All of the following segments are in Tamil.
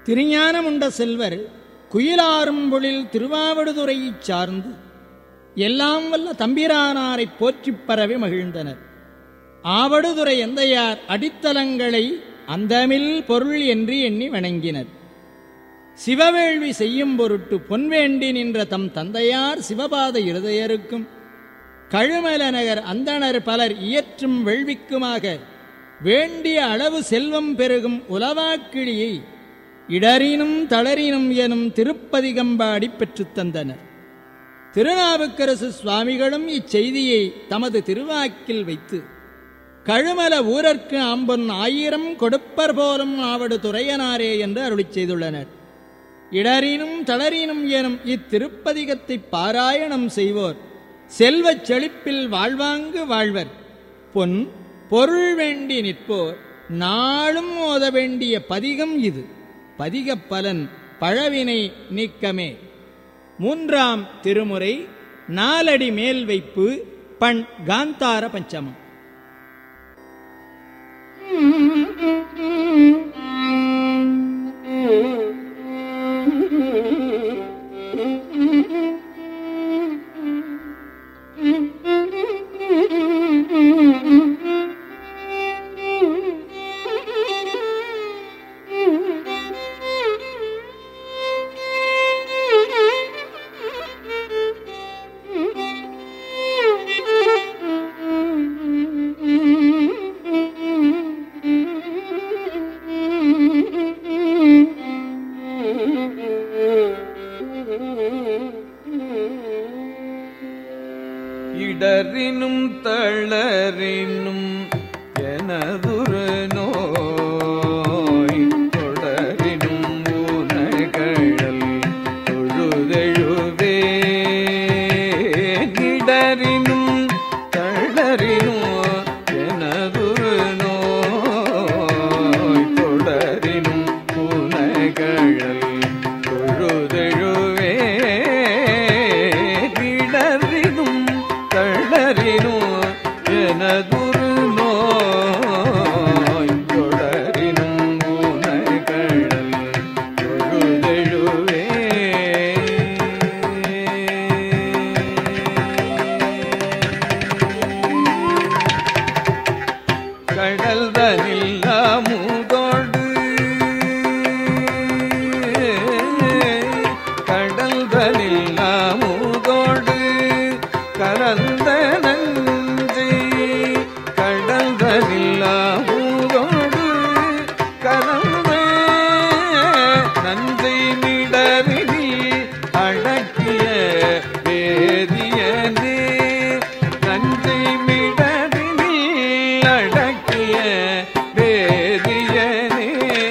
திருஞானமுண்ட செல்வர் குயிலாரும் பொழில் திருவாவடுதுறையைச் சார்ந்து எல்லாம் வல்ல தம்பிரானாரைப் போற்றிப் பரவி மகிழ்ந்தனர் ஆவடுதுறை எந்தையார் அடித்தலங்களை அந்தமில் பொருள் என்று எண்ணி வணங்கினர் சிவவேள்வி செய்யும் பொருட்டு பொன்வேண்டி நின்ற தம் தந்தையார் சிவபாத இருதயருக்கும் கழுமல நகர் அந்தணர் பலர் இயற்றும் வேள்விக்குமாக வேண்டிய அளவு செல்வம் பெருகும் உலவாக்கிழியை இடரினும் தளரினும் எனும் திருப்பதிகம்பாடி பெற்றுத் தந்தனர் திருநாவுக்கரசு சுவாமிகளும் இச்செய்தியை தமது திருவாக்கில் வைத்து கழுமல ஊரர்க்கு ஆம்பொன் ஆயிரம் கொடுப்பர் போலும் ஆவடு துறையனாரே என்று அருளிச் செய்துள்ளனர் இடரினும் தளரினும் எனும் இத்திருப்பதிகத்தை பாராயணம் செய்வோர் செல்வச் செழிப்பில் வாழ்வாங்கு வாழ்வர் பொன் பொருள் வேண்டி நிற்போர் நாளும் ஓத வேண்டிய பதிகம் இது பதிகப் பலன் பழவினை நீக்கமே மூன்றாம் திருமுறை நாலடி மேல் வைப்பு பண் காந்தார பஞ்சமம் இடரினும் தளரினும் எனதுரு நோய் தொடரினும் ஊனகழல் தொழுதெழுவே இடரினும் தளரினும் எனதுரு நோய் தொடரினும் ஊனகழல் தொழுதெழுவே இடரினும் தளரினும் எனதுரு நோய் தொடரினும் ஊனகழல் தொழுதெழுவே கடல் தனில் அமுதோடு கடல் தனில் அமுதோடு கலந்த நஞ்சை கடல் தனில் அமுதோடு கலந்த நஞ்சை நிடரில் அடக்கிய வேதியனே நஞ்சை மிடரில் அடக்கிய வேதியனே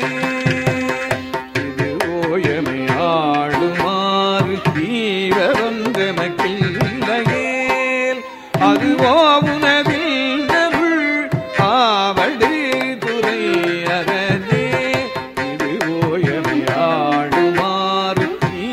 இது ஓயமை ஆளுமாறு தீவரொன்றமக்கில்லையேல் அதுவோ உனதில் அருள் ஆவடு துறை அரணே இது ஓயமை ஆளுமாறு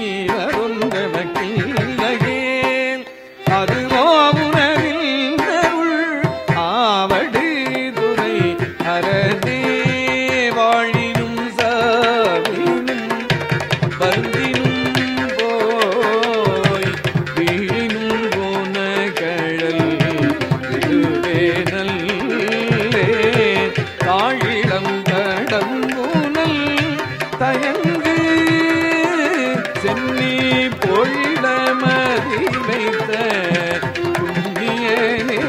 தீவரொன்றமக்கில்லையேல் அதுவோ உனதில் அருள் ஆவடு துறை அரணே வாழினும் சாவினும் வருந்தினும் போய் வீழினும் போன கழல் இதுவே நல்லே தாழிடம் கடம்பூனல் தயங்கு சென்னி பொழிட மதி வைத்த புண்ணியனே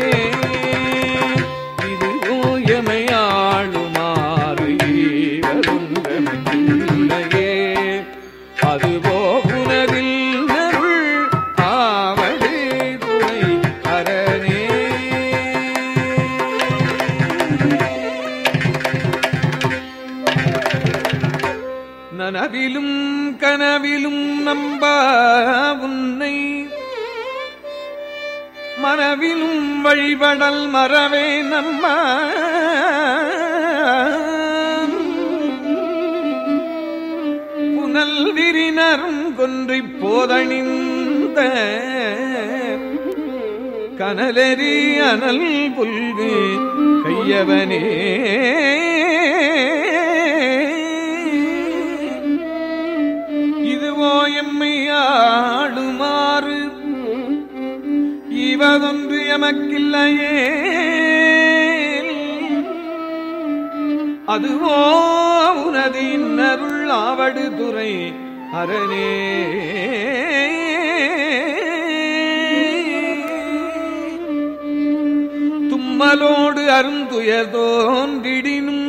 இது ஓயமையாளுமாறு வருந்தமையே அதுபோ புனரில் அருள் ஆவடு துணை அரணே நனவிலும் கனவிலும் நம்ப உன்னை மனவிலும் வழிபடல் மறவே நம்ம புனல் விரினரும் கொன்றை போதணிந்த கனலெறி அனல் புல்கு கையவனே அதுவோ உனது இன்னருள் ஆவடு துறை அரணே தும்மலோடு அருந்துயர் தோன்றிடினும்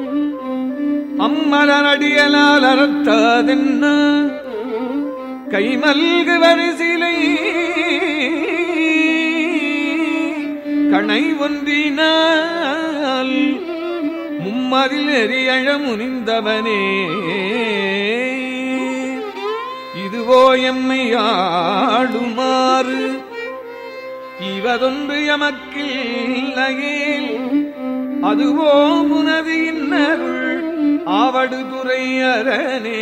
அம்மலரடியலால் அறத்தாதென்ன கைமல்கு வரிசிலை கணை ஒன்றினால் மும்மதில் எரியழ முனிந்தவனே இதுவோ எம்மை ஆடுமாறு இவதொன்று எமக்கில்லையேல் அதுவோ உனது இன்னருள் ஆவடு துறை அரணே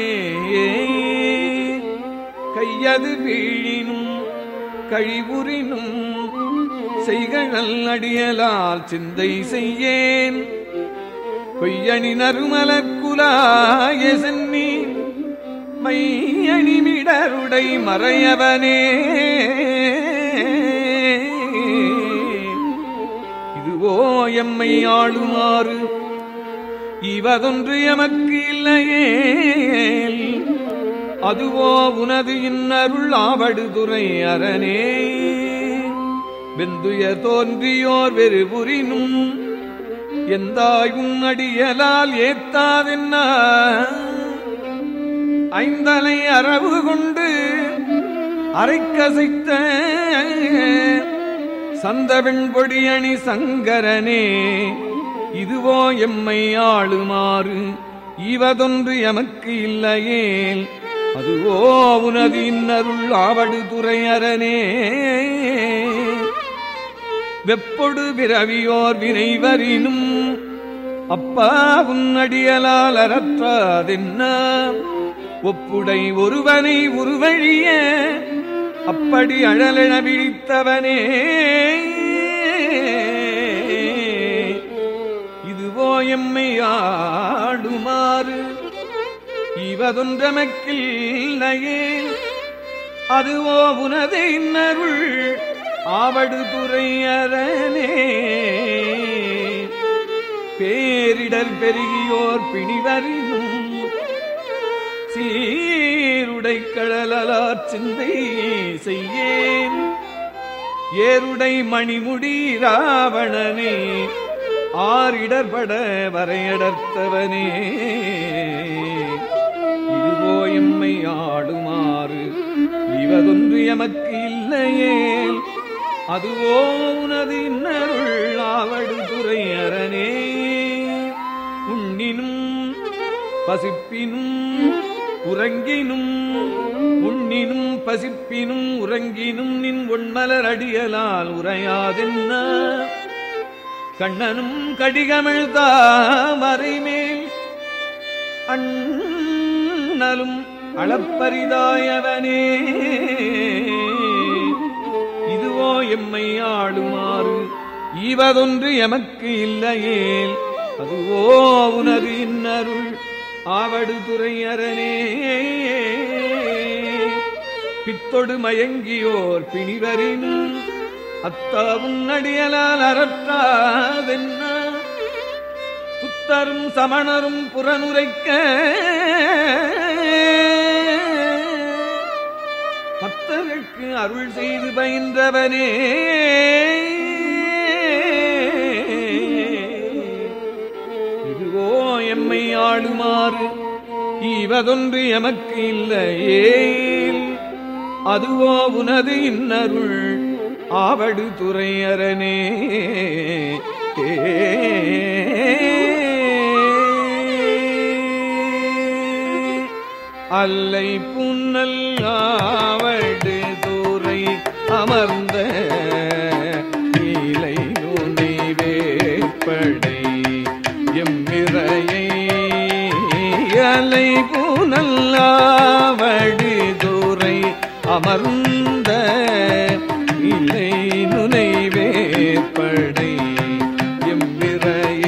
கையது வீழினும் கழிவுறினும் செய்கழல் அடியலால் சிந்தை செய்யேன் கொய்யணி நறுமலக்குலாய சென்னி மையணிமிடருடை மறையவனே இதுவோ எம்மை ஆளுமாறு இவதொன்று எமக்கு இல்லையே அதுவோ உனது இன்னருள் ஆவடுதுறை அரணே வெந்துய தோன்றியோர் வெறுபுரினும் எந்தாயும் அடியலால் ஏத்தாதென்ன ஐந்தலை அரவு கொண்டு அரைக்கசைத்த சந்தவெண் பொடியணி சங்கரனே இதுவோ எம்மை ஆளுமாறு இவதொன்று எமக்கு இல்லையேல் அதுவோ உனது இன்னருள் ஆவடு துறையரனே வெப்பொடு பிறவியோர் வினைவரினும் அப்பா உன்னடியலால் அறற்றாதென்ன ஒப்புடை ஒருவனை உருவழிய அப்படி அழலென விழித்தவனே இதுவோ எம்மை ஆடுமாறு இவதொன்றமக்கில்லையே அதுவோ உனது இன்னருள் ஆவடு துறை அரணே பேரிடர் பெருகியோர் பிணிவரினும் சீருடை கடலார் சிந்தை செய்யேன் ஏருடை மணிமுடி ராவணனே ஆரிடர்பட வரையடர்த்தவனே இதுவோ எம்மை ஆடுமாறு இவதொன்று எமக்கு இல்லையேல் அதுவோ உனது இன்னருள் ஆவடு துறை அரணே உண்ணினும் பசிப்பினும் உறங்கினும் உண்ணினும் பசிப்பினும் உறங்கினும் நின் ஒன்மலர் அடியலால் உரையாதென்ன கண்ணனும் கடிகமிழ் தாமரைமேல் அண்ணலும் அளப்பரிதாயவனே இதுவோ எம்மை ஆளுமாறு ஈவதொன்று எமக்கு இல்லையேல் அதுவோ உனது இன்னருள் ஆவடு துறையரனே பித்தொடு மயங்கியோர் பிணிவரினும் அத்தாவும் நடியலால் அறற்றாதென்ன புத்தரும் சமணரும் புறனுரைக்க பக்தருக்கு அருள் செய்து பயின்றவனே இதுவோ எம்மை ஆளுமாறு இவதொன்று எமக்கு இல்லையே அதுவோ உனது இன்னருள் ஆவடு துறையரனே அல்லை புன்னல் ஆவடு துறை அமர்ந்த நீலை நுனி வேப்படை எம்மிரையை அலை புனல் ஆவடு துறை அமர்ந்த இலை நுனை வேப்படை எம்மிரையை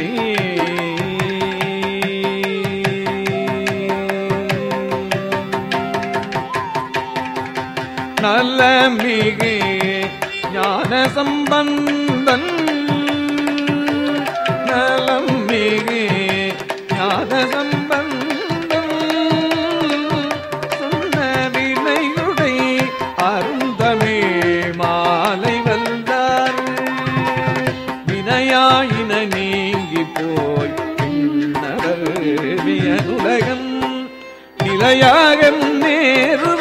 நலமிகு ஞான சம்பந்தன் நலம் மிகு சம்பந்தம் சொன்ன வினையுடை அருந்தமிழ் மாலை வந்தார் வினையாயின நீங்கி போய் பின்னவர் வியனுலகம் நிலையாக நேரு